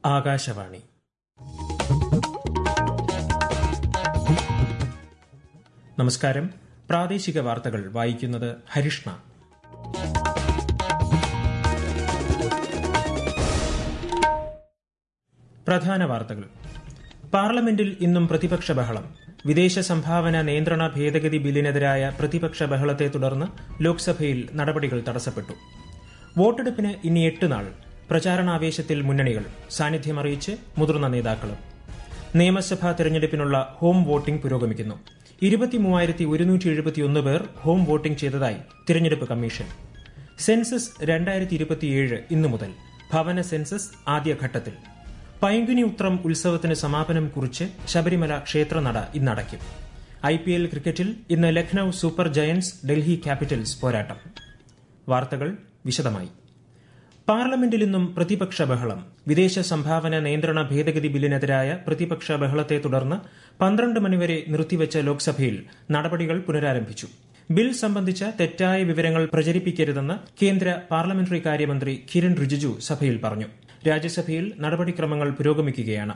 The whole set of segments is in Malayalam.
ആകാശവാണി നമസ്കാരം പ്രാദേശിക വാർത്തകൾ വായിക്കുന്നത് ഹരിഷ്ണ പ്രധാന വാർത്തകൾ പാർലമെന്റിൽ ഇന്നും പ്രതിപക്ഷ ബഹളം വിദേശ സംഭാവന നിയന്ത്രണ ഭേദഗതി ബില്ലിനെതിരായ പ്രതിപക്ഷ ബഹളത്തെ തുടർന്ന് ലോക്സഭയിൽ നടപടികൾ തടസ്സപ്പെട്ടു വോട്ടെടുപ്പിന് ഇനി എട്ട് നാൾ പ്രചാരണാവേശത്തിൽ മുന്നണികൾ സാന്നിധ്യമറിയിച്ച് മുതിർന്ന നേതാക്കളും നിയമസഭാ തെരഞ്ഞെടുപ്പിനുള്ള ഹോം വോട്ടിംഗ് പുരോഗമിക്കുന്നു ഇരുപത്തിമൂവായിരത്തി ഒരുന്നൂറ്റി എഴുപത്തിയൊന്ന് പേർ ഹോം വോട്ടിംഗ് ചെയ്തതായി തിരഞ്ഞെടുപ്പ് കമ്മീഷൻ സെൻസസ് രണ്ടായിരത്തി ഇരുപത്തിയേഴ് ഇന്നു മുതൽ ഭവന സെൻസസ് ആദ്യഘട്ടത്തിൽ പൈങ്കുനി ഉത്രം ഉത്സവത്തിന് സമാപനം കുറിച്ച് ശബരിമല ക്ഷേത്രനട ഇന്നടയ്ക്കും ഐ പി എൽ ക്രിക്കറ്റിൽ ഇന്ന് Lucknow super giants Delhi capitals പോരാട്ടം വാർത്തകൾ വിശദമായി പാർലമെന്റിൽ ഇന്നും പ്രതിപക്ഷ ബഹളം വിദേശ സംഭാവന നിയന്ത്രണ ഭേദഗതി ബില്ലിനെതിരായ പ്രതിപക്ഷ ബഹളത്തെ തുടർന്ന് പന്ത്രണ്ട് മണിവരെ നിർത്തിവച്ച ലോക്സഭയിൽ നടപടികൾ പുനരാരംഭിച്ചു ബിൽ സംബന്ധിച്ച തെറ്റായ വിവരങ്ങൾ പ്രചരിപ്പിക്കരുതെന്ന് കേന്ദ്ര പാർലമെന്ററി കാര്യമന്ത്രി കിരൺ റിജിജു സഭയിൽ പറഞ്ഞു രാജ്യസഭയിൽ നടപടിക്രമങ്ങൾ പുരോഗമിക്കുകയാണ്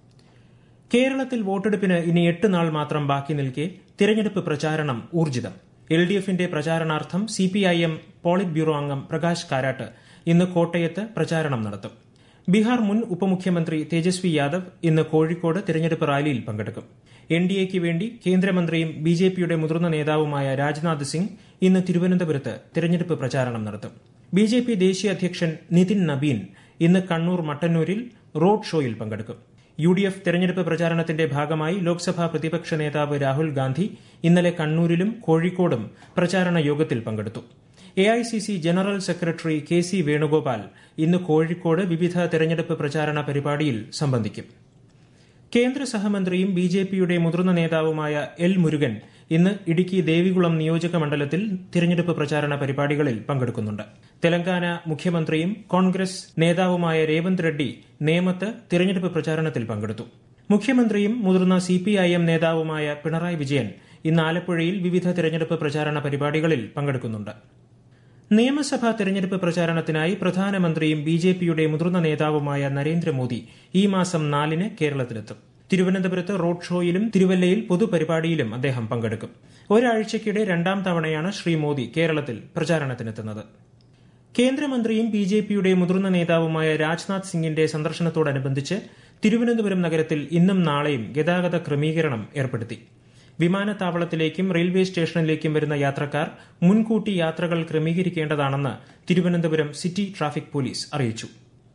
കേരളത്തിൽ വോട്ടെടുപ്പിന് ഇനി എട്ട് നാൾ മാത്രം ബാക്കി നിൽക്കെ തിരഞ്ഞെടുപ്പ് പ്രചാരണം ഊർജിതം എൽ ഡി എഫിന്റെ പ്രചാരണാർത്ഥം C P I M polit bureau അംഗം പ്രകാശ് കാരാട്ട് ഇന്ന് കോട്ടയത്ത് പ്രചാരണം നടത്തും ബീഹാർ മുൻ ഉപമുഖ്യമന്ത്രി തേജസ്വി യാദവ് ഇന്ന് കോഴിക്കോട് തിരഞ്ഞെടുപ്പ് റാലിയിൽ പങ്കെടുക്കും എൻ ഡി എക്ക് വേണ്ടി കേന്ദ്രമന്ത്രിയും ബി ജെ പിയുടെ മുതിർന്ന നേതാവുമായ രാജ്നാഥ് സിംഗ് ഇന്ന് തിരുവനന്തപുരത്ത് തിരഞ്ഞെടുപ്പ് പ്രചാരണം നടത്തും ബി ജെ പി ദേശീയ അധ്യക്ഷൻ നിതിൻ നബീൻ ഇന്ന് കണ്ണൂർ മട്ടന്നൂരിൽ റോഡ് ഷോയിൽ പങ്കെടുക്കും യു ഡി എഫ് തെരഞ്ഞെടുപ്പ് പ്രചാരണത്തിന്റെ ഭാഗമായി ലോക്സഭാ പ്രതിപക്ഷ നേതാവ് രാഹുൽ ഗാന്ധി ഇന്നലെ കണ്ണൂരിലും കോഴിക്കോടും പ്രചാരണ യോഗത്തിൽ പങ്കെടുത്തു A I C C general secretary K C Venugopal ഇന്ന് കോഴിക്കോട് വിവിധ തെരഞ്ഞെടുപ്പ് പ്രചാരണ പരിപാടിയിൽ സംബന്ധിക്കും കേന്ദ്ര സഹമന്ത്രിയും ബി ജെ പിയുടെ മുതിർന്ന നേതാവുമായ എൽ മുരുകൻ ഇന്ന് ഇടുക്കി ദേവികുളം നിയോജക മണ്ഡലത്തിൽ തിരഞ്ഞെടുപ്പ് പ്രചാരണ പരിപാടികളിൽ പങ്കെടുക്കുന്നുണ്ട് തെലങ്കാന മുഖ്യമന്ത്രിയും കോൺഗ്രസ് നേതാവുമായ രേവന്ത് റെഡ്ഡി നേമത്ത് തിരഞ്ഞെടുപ്പ് പ്രചാരണത്തിൽ പങ്കെടുത്തു മുഖ്യമന്ത്രിയും മുതിർന്ന സി പി ഐ എം നേതാവുമായ പിണറായി വിജയൻ ഇന്ന് ആലപ്പുഴയിൽ വിവിധ തിരഞ്ഞെടുപ്പ് പ്രചാരണ പരിപാടികളിൽ പങ്കെടുക്കുന്നുണ്ട് നിയമസഭാ തെരഞ്ഞെടുപ്പ് പ്രചാരണത്തിനായി പ്രധാനമന്ത്രിയും ബി ജെ പിയുടെ മുതിർന്ന നേതാവുമായ നരേന്ദ്രമോദി ഈ മാസം നാലിന് കേരളത്തിലെത്തും തിരുവനന്തപുരത്ത് റോഡ് ഷോയിലും തിരുവല്ലയിൽ പൊതുപരിപാടിയിലും അദ്ദേഹം പങ്കെടുക്കും ഒരാഴ്ചയ്ക്കിടെ രണ്ടാം തവണയാണ് ശ്രീ മോദി കേരളത്തിൽ പ്രചാരണത്തിനെത്തുന്നത് കേന്ദ്രമന്ത്രിയും ബി ജെ പിയുടെ മുതിർന്ന നേതാവുമായ രാജ്നാഥ് സിംഗിന്റെ സന്ദർശനത്തോടനുബന്ധിച്ച് തിരുവനന്തപുരം നഗരത്തിൽ ഇന്നും നാളെയും ഗതാഗത ക്രമീകരണം ഏർപ്പെടുത്തി വിമാനത്താവളത്തിലേക്കും റെയിൽവേ സ്റ്റേഷനിലേക്കും വരുന്ന യാത്രക്കാർ മുൻകൂട്ടി യാത്രകൾ ക്രമീകരിക്കേണ്ടതാണെന്ന് തിരുവനന്തപുരം സിറ്റി ട്രാഫിക് പോലീസ് അറിയിച്ചു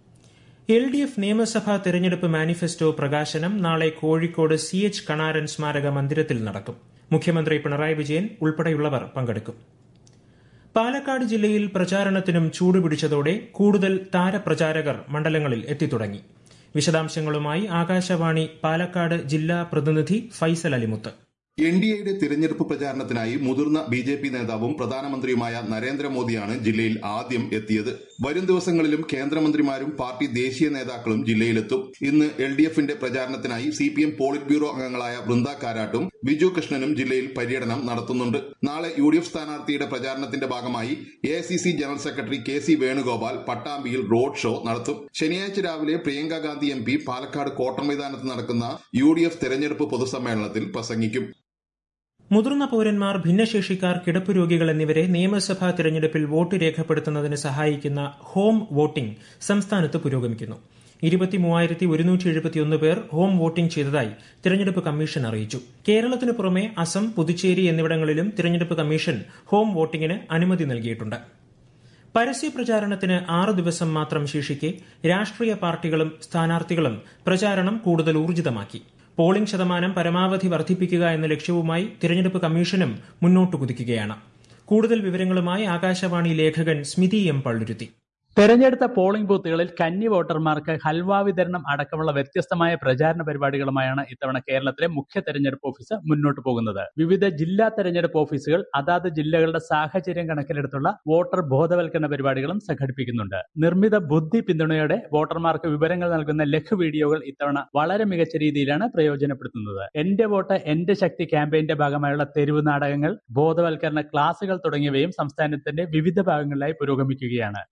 എൽ ഡി എഫ് നിയമസഭാ തെരഞ്ഞെടുപ്പ് മാനിഫെസ്റ്റോ പ്രകാശനം നാളെ കോഴിക്കോട് സി എച്ച് കണാരൻ സ്മാരക മന്ദിരത്തിൽ നടക്കും മുഖ്യമന്ത്രി പിണറായി വിജയൻ ഉൾപ്പെടെയുള്ളവർ പങ്കെടുക്കും പാലക്കാട് ജില്ലയിൽ പ്രചാരണത്തിനും ചൂടുപിടിച്ചതോടെ കൂടുതൽ താരപ്രചാരകർ മണ്ഡലങ്ങളിൽ എത്തിത്തുടങ്ങി വിശദാംശങ്ങളുമായി ആകാശവാണി പാലക്കാട് ജില്ലാ പ്രതിനിധി ഫൈസൽ അലിമുത്ത് എൻ ഡി എയുടെ തിരഞ്ഞെടുപ്പ് പ്രചാരണത്തിനായി മുതിർന്ന ബി ജെ പി നേതാവും പ്രധാനമന്ത്രിയുമായ നരേന്ദ്രമോദിയാണ് ജില്ലയിൽ ആദ്യം എത്തിയത് വരും ദിവസങ്ങളിലും കേന്ദ്രമന്ത്രിമാരും പാർട്ടി ദേശീയ നേതാക്കളും ജില്ലയിലെത്തും ഇന്ന് എൽ ഡി എഫിന്റെ പ്രചാരണത്തിനായി C P M polit bureau അംഗങ്ങളായ വൃന്ദ കാരാട്ടും ബിജു കൃഷ്ണനും ജില്ലയിൽ പര്യടനം നടത്തുന്നുണ്ട് നാളെ യു ഡി എഫ് സ്ഥാനാർത്ഥിയുടെ പ്രചാരണത്തിന്റെ ഭാഗമായി A I C C general secretary K C Venugopal പട്ടാമ്പിയിൽ റോഡ് ഷോ നടത്തും ശനിയാഴ്ച രാവിലെ പ്രിയങ്ക ഗാന്ധി എം പി പാലക്കാട് കോട്ട മൈതാനത്ത് നടക്കുന്ന യു ഡി എഫ് തെരഞ്ഞെടുപ്പ് പൊതുസമ്മേളനത്തിൽ പ്രസംഗിക്കും മുതിർന്ന പൌരന്മാർ ഭിന്നശേഷിക്കാർ കിടപ്പ് രോഗികൾ എന്നിവരെ നിയമസഭാ തിരഞ്ഞെടുപ്പിൽ വോട്ട് രേഖപ്പെടുത്തുന്നതിന് സഹായിക്കുന്ന ഹോം വോട്ടിംഗ് സംസ്ഥാനത്ത് പുരോഗമിക്കുന്നു ഇരുപത്തിമൂവായിരത്തി ഒരുന്നൂറ്റി എഴുപത്തിയൊന്ന് പേർ ഹോം വോട്ടിംഗ് ചെയ്തതായി തിരഞ്ഞെടുപ്പ് കമ്മീഷൻ അറിയിച്ചു കേരളത്തിനു പുറമെ അസം പുതുച്ചേരി എന്നിവിടങ്ങളിലും തിരഞ്ഞെടുപ്പ് കമ്മീഷൻ ഹോം വോട്ടിംഗിന് അനുമതി നൽകിയിട്ടുണ്ട് പരസ്യപ്രചാരണത്തിന് ആറ് ദിവസം മാത്രം ശേഷിക്കെ രാഷ്ട്രീയ പാർട്ടികളും സ്ഥാനാർത്ഥികളും പ്രചാരണം കൂടുതൽ ഊർജിതമാക്കി പോളിംഗ് ശതമാനം പരമാവധി വർദ്ധിപ്പിക്കുക എന്ന ലക്ഷ്യവുമായി തിരഞ്ഞെടുപ്പ് കമ്മീഷനും മുന്നോട്ട് കുതിക്കുകയാണ് കൂടുതൽ വിവരങ്ങളുമായി ആകാശവാണി ലേഖകൻ സ്മിതി എം പള്ളുരുത്തി തെരഞ്ഞെടുത്ത പോളിംഗ് ബൂത്തുകളിൽ കന്നി വോട്ടർമാർക്ക് ഹൽവ വിതരണം അടക്കമുള്ള വ്യത്യസ്തമായ പ്രചാരണ പരിപാടികളുമായാണ് ഇത്തവണ കേരളത്തിലെ മുഖ്യ തെരഞ്ഞെടുപ്പ് ഓഫീസ് മുന്നോട്ട് പോകുന്നത് വിവിധ ജില്ലാ തെരഞ്ഞെടുപ്പ് ഓഫീസുകൾ അതാത് ജില്ലകളുടെ സാഹചര്യം കണക്കിലെടുത്തുള്ള വോട്ടർ ബോധവൽക്കരണ പരിപാടികളും സംഘടിപ്പിക്കുന്നുണ്ട് നിർമ്മിത ബുദ്ധി പിന്തുണയോടെ വോട്ടർമാർക്ക് വിവരങ്ങൾ നൽകുന്ന ലഘു വീഡിയോകൾ ഇത്തവണ വളരെ മികച്ച രീതിയിലാണ് പ്രയോജനപ്പെടുത്തുന്നത് എന്റെ വോട്ട് എന്റെ ശക്തി ക്യാമ്പയിന്റെ ഭാഗമായുള്ള തെരുവ് നാടകങ്ങൾ ബോധവൽക്കരണ ക്ലാസുകൾ തുടങ്ങിയവയും സംസ്ഥാനത്തിന്റെ വിവിധ ഭാഗങ്ങളിലായി പുരോഗമിക്കുകയാണ് വിവിധ ജില്ലകൾ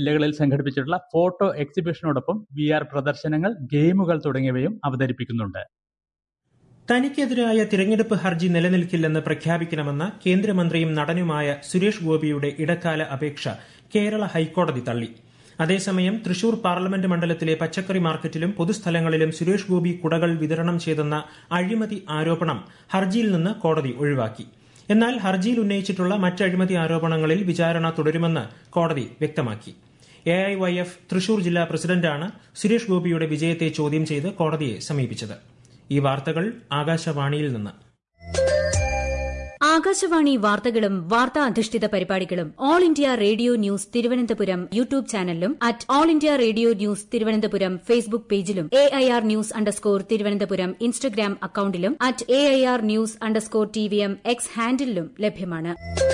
ജില്ലകളിൽ സംഘടിപ്പിച്ചിട്ടുള്ള ഫോട്ടോ എക്സിബിഷനോടൊപ്പം വി ആർ പ്രദർശനങ്ങൾ ഗെയിമുകൾ തുടങ്ങിയവയും അവതരിപ്പിക്കുന്നുണ്ട് തനിക്കെതിരായ തിരഞ്ഞെടുപ്പ് ഹർജി നിലനിൽക്കില്ലെന്ന് പ്രഖ്യാപിക്കണമെന്ന കേന്ദ്രമന്ത്രിയും നടനുമായ സുരേഷ് ഗോപിയുടെ ഇടക്കാല അപേക്ഷ കേരള ഹൈക്കോടതി തള്ളി അതേസമയം തൃശൂർ പാർലമെന്റ് മണ്ഡലത്തിലെ പച്ചക്കറി മാർക്കറ്റിലും പൊതുസ്ഥലങ്ങളിലും സുരേഷ് ഗോപി കുടകൾ വിതരണം ചെയ്തെന്ന അഴിമതി ആരോപണം ഹർജിയിൽ നിന്ന് കോടതി ഒഴിവാക്കി എന്നാൽ ഹർജിയിൽ ഉന്നയിച്ചിട്ടുള്ള മറ്റ് അഴിമതി ആരോപണങ്ങളിൽ വിചാരണ തുടരുമെന്ന് കോടതി വ്യക്തമാക്കി എഐവൈഎഫ് തൃശൂർ ജില്ലാ പ്രസിഡന്റാണ് സുരേഷ് ഗോപിയുടെ വിജയത്തെ ചോദ്യം ചെയ്ത് കോടതിയെ സമീപിച്ചത് ഈ വാർത്തകൾ ആകാശവാണിയിൽ നിന്ന് ആകാശവാണി വാർത്തകളും വാർത്താ അധിഷ്ഠിത പരിപാടികളും all India radio news Thiruvananthapuram YouTube ചാനലിലും at all India radio news Thiruvananthapuram Facebook പേജിലും A I R news underscore Thiruvananthapuram Instagram അക്കൌണ്ടിലും at A I R news underscore T V M X ഹാൻഡിലും ലഭ്യമാണ്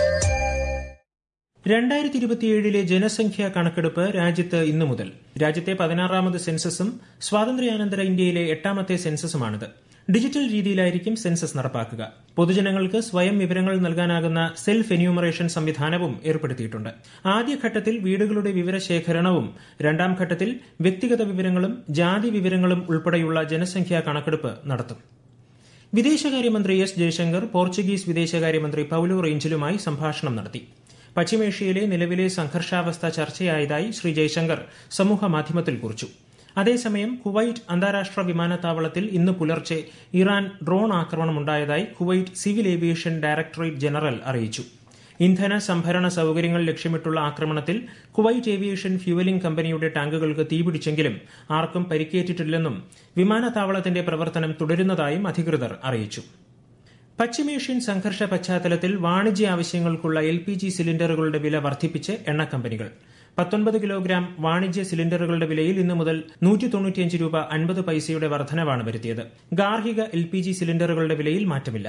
രണ്ടായിരത്തി ഇരുപത്തിയേഴിലെ ജനസംഖ്യാ കണക്കെടുപ്പ് രാജ്യത്ത് ഇന്നു മുതൽ രാജ്യത്തെ പതിനാറാമത് സെൻസസും സ്വാതന്ത്ര്യാനന്തര ഇന്ത്യയിലെ എട്ടാമത്തെ സെൻസസുമാണിത് ഡിജിറ്റൽ രീതിയിലായിരിക്കും സെൻസസ് നടപ്പാക്കുക പൊതുജനങ്ങൾക്ക് സ്വയം വിവരങ്ങൾ നൽകാനാകുന്ന സെൽഫ് എന്യൂമറേഷൻ സംവിധാനവും ഏർപ്പെടുത്തിയിട്ടുണ്ട് ആദ്യഘട്ടത്തിൽ വീടുകളുടെ വിവരശേഖരണവും രണ്ടാം ഘട്ടത്തിൽ വ്യക്തിഗത വിവരങ്ങളും ജാതി വിവരങ്ങളും ഉൾപ്പെടെയുള്ള ജനസംഖ്യാ കണക്കെടുപ്പ് നടത്തും വിദേശകാര്യമന്ത്രി എസ് ജയശങ്കർ പോർച്ചുഗീസ് വിദേശകാര്യമന്ത്രി പൌലോ റേഞ്ചലുമായി സംഭാഷണം നടത്തി പശ്ചിമേഷ്യയിലെ നിലവിലെ സംഘർഷാവസ്ഥ ചർച്ചയായതായി ശ്രീ ജയശങ്കർ സമൂഹമാധ്യമത്തിൽ കുറിച്ചു അതേസമയം കുവൈറ്റ് അന്താരാഷ്ട്ര വിമാനത്താവളത്തിൽ ഇന്ന് പുലർച്ചെ ഇറാൻ ഡ്രോൺ ആക്രമണമുണ്ടായതായി Kuwait civil aviation directorate general അറിയിച്ചു ഇന്ധന സംഭരണ സൌകര്യങ്ങൾ ലക്ഷ്യമിട്ടുള്ള ആക്രമണത്തിൽ കുവൈറ്റ് ഏവിയേഷൻ ഫ്യൂവലിംഗ് കമ്പനിയുടെ ടാങ്കുകൾക്ക് തീപിടിച്ചെങ്കിലും ആർക്കും പരിക്കേറ്റിട്ടില്ലെന്നും വിമാനത്താവളത്തിന്റെ പ്രവർത്തനം തുടരുന്നതായും അധികൃതർ അറിയിച്ചു പശ്ചിമേഷ്യൻ സംഘർഷ പശ്ചാത്തലത്തിൽ വാണിജ്യ ആവശ്യങ്ങൾക്കുള്ള എൽ പി ജി സിലിണ്ടറുകളുടെ വില വർദ്ധിപ്പിച്ച് എണ്ണ കമ്പനികൾ പത്തൊൻപത് കിലോഗ്രാം വാണിജ്യ സിലിണ്ടറുകളുടെ വിലയിൽ ഇന്നു മുതൽ നൂറ്റി തൊണ്ണൂറ്റിയഞ്ച് രൂപ അൻപത് പൈസയുടെ വർധനവാണ് വരുത്തിയത് ഗാർഹിക എൽ പി ജി സിലിണ്ടറുകളുടെ വിലയിൽ മാറ്റമില്ല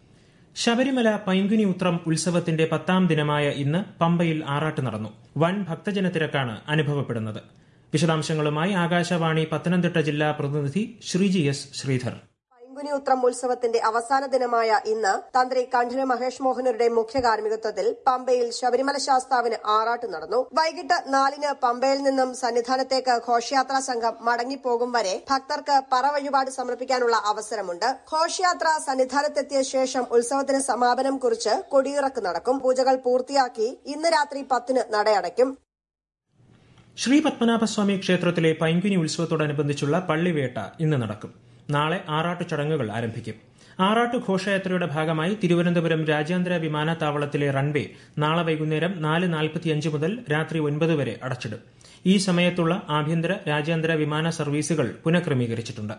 ശബരിമല പൈങ്കുനി ഉത്രം ഉത്സവത്തിന്റെ പത്താം ദിനമായ ഇന്ന് പമ്പയിൽ ആറാട്ട് നടന്നു വൻ ഭക്തജന തിരക്കാണ് അനുഭവപ്പെടുന്നത് വിശദാംശങ്ങളുമായി ആകാശവാണി പത്തനംതിട്ട ജില്ലാ പ്രതിനിധി ശ്രീജി എസ് ശ്രീധർ പൈങ്കുനി ഉത്രം ഉത്സവത്തിന്റെ അവസാന ദിനമായ ഇന്ന് തന്ത്രി കണ്ഠര് മഹേഷ് മോഹനരുടെ മുഖ്യ കാർമ്മികത്വത്തിൽ പമ്പയിൽ ശബരിമല ശാസ്താവിന് ആറാട്ട് നടന്നു വൈകിട്ട് നാലിന് പമ്പയിൽ നിന്നും സന്നിധാനത്തേക്ക് ഘോഷയാത്രാ സംഘം മടങ്ങിപ്പോകും വരെ ഭക്തർക്ക് പറ വഴിപാട് സമർപ്പിക്കാനുള്ള അവസരമുണ്ട് ഘോഷയാത്ര സന്നിധാനത്തെത്തിയ ശേഷം ഉത്സവത്തിന് സമാപനം കുറിച്ച് കൊടിയിറക്ക് നടക്കും പൂജകൾ പൂർത്തിയാക്കി ഇന്ന് രാത്രി പത്തിന് നടയടയ്ക്കും ശ്രീ പത്മനാഭസ്വാമി ക്ഷേത്രത്തിലെ പൈങ്കുനി ഉത്സവത്തോടനുബന്ധിച്ചുള്ള പള്ളിവേട്ട ഇന്ന് നടക്കും നാളെ ആറാട്ട് ചടങ്ങുകൾ ആരംഭിക്കും ആറാട്ട് ഘോഷയാത്രയുടെ ഭാഗമായി തിരുവനന്തപുരം രാജ്യാന്തര വിമാനത്താവളത്തിലെ റൺവേ നാളെ വൈകുന്നേരം നാല് നാൽപ്പത്തിയഞ്ച് മുതൽ രാത്രി ഒൻപത് വരെ അടച്ചിടും ഈ സമയത്തുള്ള ആഭ്യന്തര രാജ്യാന്തര വിമാന സർവീസുകൾ പുനഃക്രമീകരിച്ചിട്ടുണ്ട്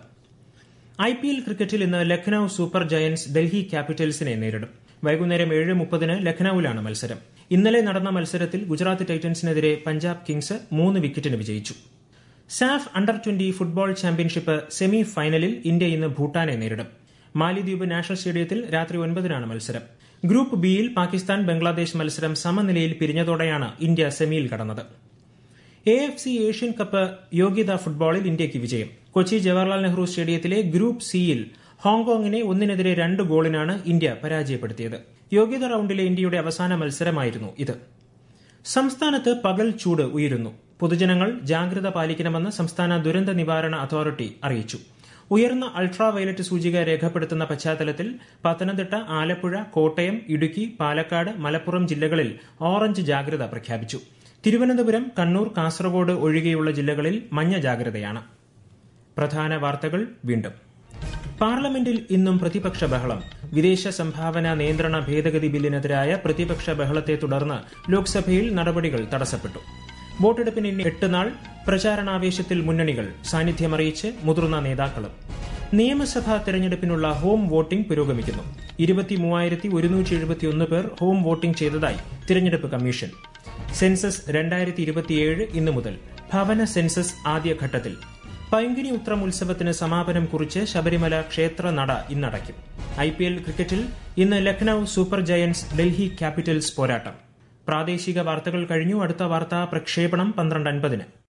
ഐ പി എൽ ക്രിക്കറ്റിൽ ഇന്ന് ലക്നൌ സൂപ്പർ ജയന്റ്സ് ഡൽഹി ക്യാപിറ്റൽസിനെ നേരിടും വൈകുന്നേരം ഏഴ് മുപ്പതിന് ലക്നൌവിലാണ് മത്സരം ഇന്നലെ നടന്ന മത്സരത്തിൽ ഗുജറാത്ത് ടൈറ്റൻസിനെതിരെ പഞ്ചാബ് കിങ്സ് മൂന്ന് വിക്കറ്റിന് വിജയിച്ചു SAFF under twenty football championship semi ഫൈനലിൽ ഇന്ത്യ ഇന്ന് ഭൂട്ടാനെ നേരിടും മാലിദ്വീപ് നാഷണൽ സ്റ്റേഡിയത്തിൽ രാത്രി ഒൻപതിനാണ് മത്സരം ഗ്രൂപ്പ് ബിയിൽ പാകിസ്ഥാൻ ബംഗ്ലാദേശ് മത്സരം സമനിലയിൽ പിരിഞ്ഞതോടെയാണ് ഇന്ത്യ സെമിയിൽ കടന്നത് A F C Asian cup യോഗ്യതാ ഫുട്ബോളിൽ ഇന്ത്യയ്ക്ക് വിജയം കൊച്ചി ജവഹർലാൽ നെഹ്റു സ്റ്റേഡിയത്തിലെ ഗ്രൂപ്പ് സിയിൽ ഹോങ്കോങ്ങിനെ ഒന്നിനെതിരെ രണ്ട് ഗോളിനാണ് ഇന്ത്യ പരാജയപ്പെടുത്തിയത് യോഗ്യതാ റൌണ്ടിലെ ഇന്ത്യയുടെ അവസാന മത്സരമായിരുന്നു ഇത് സംസ്ഥാനത്ത് പകൽ ചൂട് ഉയരുന്നു പൊതുജനങ്ങൾ ജാഗ്രത പാലിക്കണമെന്ന് സംസ്ഥാന ദുരന്ത നിവാരണ അതോറിറ്റി അറിയിച്ചു ഉയർന്ന അൾട്രാ വയലറ്റ് സൂചിക രേഖപ്പെടുത്തുന്ന പശ്ചാത്തലത്തിൽ പത്തനംതിട്ട ആലപ്പുഴ കോട്ടയം ഇടുക്കി പാലക്കാട് മലപ്പുറം ജില്ലകളിൽ ഓറഞ്ച് ജാഗ്രത പ്രഖ്യാപിച്ചു തിരുവനന്തപുരം കണ്ണൂർ കാസർഗോഡ് ഒഴികെയുള്ള ജില്ലകളിൽ മഞ്ഞ ജാഗ്രതയാണ് പ്രധാന വാർത്തകൾ വീണ്ടും പാർലമെന്റിൽ ഇന്നും പ്രതിപക്ഷ ബഹളം വിദേശ സംഭാവന നിയന്ത്രണ ഭേദഗതി ബില്ലിനെതിരായ പ്രതിപക്ഷ ബഹളത്തെ തുടർന്ന് ലോക്സഭയിൽ നടപടികൾ തടസ്സപ്പെട്ടു വോട്ടെടുപ്പിന് ഇനി എട്ട് നാൾ പ്രചാരണാവേശത്തിൽ മുന്നണികൾ സാന്നിധ്യമറിയിച്ച് മുതിർന്ന നേതാക്കളും നിയമസഭാ തെരഞ്ഞെടുപ്പിനുള്ള ഹോം വോട്ടിംഗ് പുരോഗമിക്കുന്നു ഇരുപത്തിമൂവായിരത്തി ഒരുന്നൂറ്റി എഴുപത്തിയൊന്ന് പേർ ഹോം വോട്ടിംഗ് ചെയ്തതായി തിരഞ്ഞെടുപ്പ് കമ്മീഷൻ സെൻസസ് രണ്ടായിരത്തി ഇരുപത്തിയേഴ് ഇന്നു മുതൽ ഭവന സെൻസസ് ആദ്യഘട്ടത്തിൽ പൈങ്കിനി ഉത്രം ഉത്സവത്തിന് സമാപനം കുറിച്ച് ശബരിമല ക്ഷേത്ര നട ഇന്നടയ്ക്കും ഐ പി എൽ ക്രിക്കറ്റിൽ ഇന്ന് Lucknow super giants Delhi capitals പോരാട്ടം പ്രാദേശിക വാർത്തകൾ കഴിഞ്ഞു അടുത്ത വാർത്താ പ്രക്ഷേപണം പന്ത്രണ്ട് അൻപതിന്